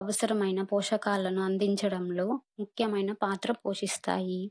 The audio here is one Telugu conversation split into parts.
అవసరమైన పోషకాలను అందించడంలో ముఖ్యమైన పాత్ర పోషిస్తాయి.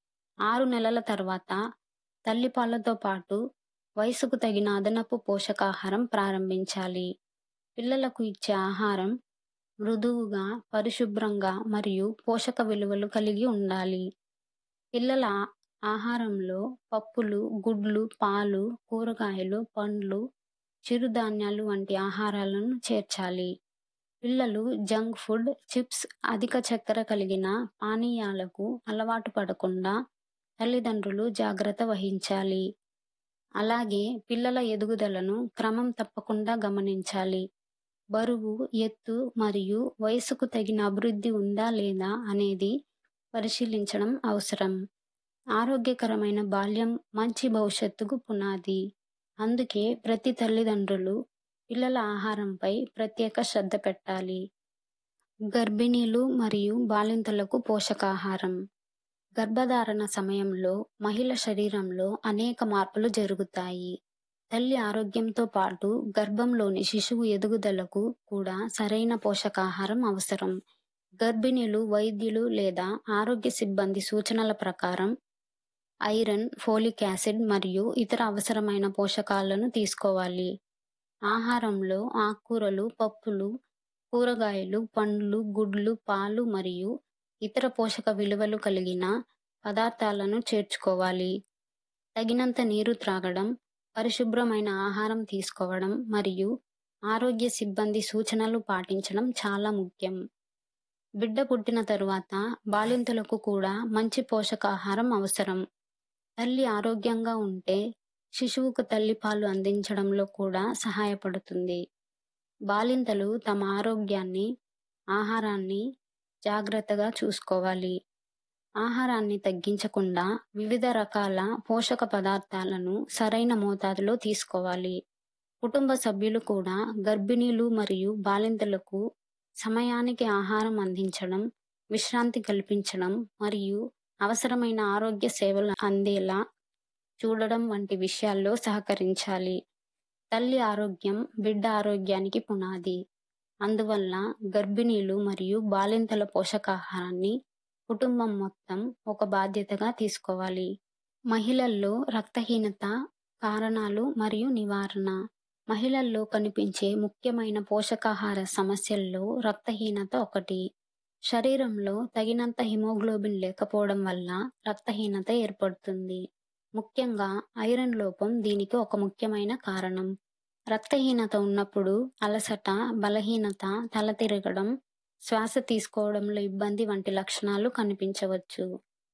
6 నెలల తర్వాత తల్లిపాలతో పాటు వయసుకు తగిన అదనపు పోషకాహారం ప్రారంభించాలి. పిల్లలకు ఇచ్చే ఆహారం మృదువుగా, పరిశుభ్రంగా మరియు పోషక విలువలు కలిగి ఉండాలి. పిల్లల ఆహారంలో పప్పులు, గుడ్లు, పాలు, కూరగాయలు, పండ్లు, చిరుధాన్యాలు వంటి ఆహారాలను చేర్చాలి. పిల్లలు జంక్ ఫుడ్, చిప్స్, అధిక చక్కెర కలిగిన పానీయాలకు అలవాటు పడకుండా తల్లిదండ్రులు జాగ్రత్త వహించాలి. అలాగే పిల్లల ఎదుగుదలను క్రమం తప్పకుండా గమనించాలి. బరువు, ఎత్తు మరియు వయసుకు తగిన అభివృద్ధి ఉందా లేదా అనేది పరిశీలించడం అవసరం. ఆరోగ్యకరమైన బాల్యం మంచి భవిష్యత్తుకు పునాది. అందుకే ప్రతి తల్లిదండ్రులు పిల్లల ఆహారంపై ప్రత్యేక శ్రద్ధ పెట్టాలి. గర్భిణీలు మరియు బాలింతలకు పోషకాహారం గర్భధారణ సమయంలో మహిళ శరీరంలో అనేక మార్పులు జరుగుతాయి. తల్లి ఆరోగ్యంతో పాటు గర్భంలోని శిశువు ఎదుగుదలకు కూడా సరైన పోషకాహారం అవసరం. గర్భిణీలు వైద్యులు లేదా ఆరోగ్య సిబ్బంది సూచనల ప్రకారం ఐరన్, ఫోలిక్ యాసిడ్ మరియు ఇతర అవసరమైన పోషకాలను తీసుకోవాలి. ఆహారంలో ఆకుకూరలు, పప్పులు, కూరగాయలు, పండ్లు, గుడ్లు, పాలు మరియు ఇతర పోషక విలువలు కలిగిన పదార్థాలను చేర్చుకోవాలి. తగినంత నీరు త్రాగడం, పరిశుభ్రమైన ఆహారం తీసుకోవడం మరియు ఆరోగ్య సిబ్బంది సూచనలు పాటించడం చాలా ముఖ్యం. బిడ్డ పుట్టిన తరువాత బాలింతలకు కూడా మంచి పోషకాహారం అవసరం. తల్లి ఆరోగ్యంగా ఉంటే శిశువుకు తల్లిపాలు అందించడంలో కూడా సహాయపడుతుంది. బాలింతలు తమ ఆరోగ్యాన్ని, ఆహారాన్ని జాగ్రత్తగా చూసుకోవాలి. ఆహారాన్ని తగ్గించకుండా వివిధ రకాల పోషక పదార్థాలను సరైన మోతాదులో తీసుకోవాలి. కుటుంబ సభ్యులు కూడా గర్భిణీలు మరియు బాలింతలకు సమయానికి ఆహారం అందించడం, విశ్రాంతి కల్పించడం మరియు అవసరమైన ఆరోగ్య సేవలు అందేలా చూడడం వంటి విషయాల్లో సహకరించాలి. తల్లి ఆరోగ్యం బిడ్డ ఆరోగ్యానికి పునాది. అందువల్ల గర్భిణీలు మరియు బాలింతల పోషకాహారాన్ని కుటుంబం మొత్తం ఒక బాధ్యతగా తీసుకోవాలి. మహిళల్లో రక్తహీనత కారణాలు మరియు నివారణ మహిళల్లో కనిపించే ముఖ్యమైన పోషకాహార సమస్యల్లో రక్తహీనత ఒకటి. శరీరంలో తగినంత హిమోగ్లోబిన్ లేకపోవడం వల్ల రక్తహీనత ఏర్పడుతుంది. ముఖ్యంగా ఐరన్ లోపం దీనికి ఒక ముఖ్యమైన కారణం. రక్తహీనత ఉన్నప్పుడు అలసట, బలహీనత, తల తిరగడం, శ్వాస తీసుకోవడంలో ఇబ్బంది వంటి లక్షణాలు కనిపించవచ్చు.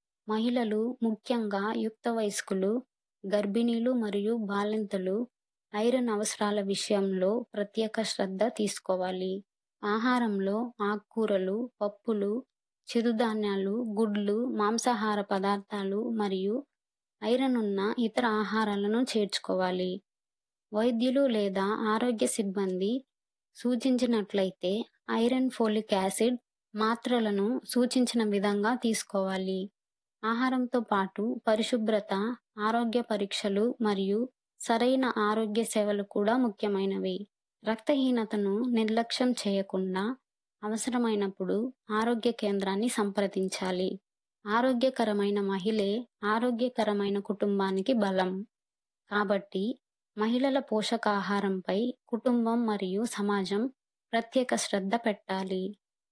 మహిళలు ముఖ్యంగా యుక్త వయస్కులు, గర్భిణీలు మరియు బాలింతలు ఐరన్ అవసరాల విషయంలో ప్రత్యేక శ్రద్ధ తీసుకోవాలి. ఆహారంలో ఆకుకూరలు, పప్పులు, చిరుధాన్యాలు, గుడ్లు, మాంసాహార పదార్థాలు మరియు ఐరన్ ఉన్న ఇతర ఆహారాలను చేర్చుకోవాలి. వైద్యులు లేదా ఆరోగ్య సిబ్బంది సూచించినట్లయితే ఐరన్, ఫోలిక్ యాసిడ్ మాత్రలను సూచించిన విధంగా తీసుకోవాలి. ఆహారంతో పాటు పరిశుభ్రత, ఆరోగ్య పరీక్షలు మరియు సరైన ఆరోగ్య సేవలు కూడా ముఖ్యమైనవి. రక్తహీనతను నిర్లక్ష్యం చేయకుండా అవసరమైనప్పుడు ఆరోగ్య కేంద్రాన్ని సంప్రదించాలి. ఆరోగ్యకరమైన మహిళే ఆరోగ్యకరమైన కుటుంబానికి బలం. కాబట్టి మహిళల పోషకాహారంపై కుటుంబం మరియు సమాజం ప్రత్యేక శ్రద్ధ పెట్టాలి.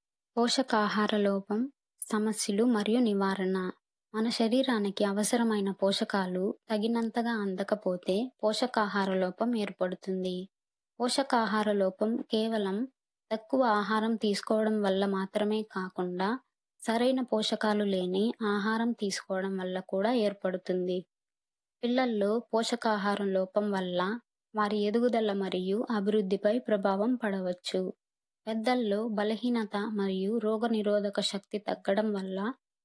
పోషకాహార లోపం సమస్యలు మరియు నివారణ మన శరీరానికి అవసరమైన పోషకాలు తగినంతగా అందకపోతే పోషకాహార లోపం ఏర్పడుతుంది. పోషకాహార లోపం కేవలం తక్కువ ఆహారం తీసుకోవడం వల్ల మాత్రమే కాకుండా సరైన పోషకాలు లేని ఆహారం తీసుకోవడం వల్ల కూడా ఏర్పడుతుంది. పిల్లల్లో పోషకాహారం లోపం వల్ల వారి ఎదుగుదల మరియు అభివృద్ధిపై ప్రభావం పడవచ్చు. పెద్దల్లో బలహీనత మరియు రోగనిరోధక శక్తి తగ్గడం వల్ల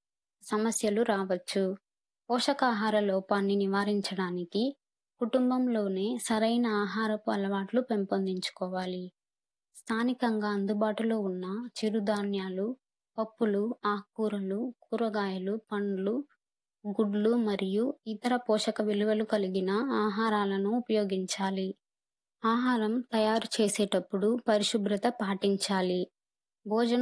సమస్యలు రావచ్చు. పోషకాహార లోపాన్ని నివారించడానికి కుటుంబంలోనే సరైన ఆహారపు అలవాట్లు పెంపొందించుకోవాలి. స్థానికంగా అందుబాటులో ఉన్న చిరుధాన్యాలు, పప్పులు, ఆకుకూరలు, కూరగాయలు, పండ్లు, గుడ్లు మరియు ఇతర పోషక విలువలు కలిగిన ఆహారాలను ఉపయోగించాలి. ఆహారం తయారు చేసేటప్పుడు పరిశుభ్రత పాటించాలి. భోజనం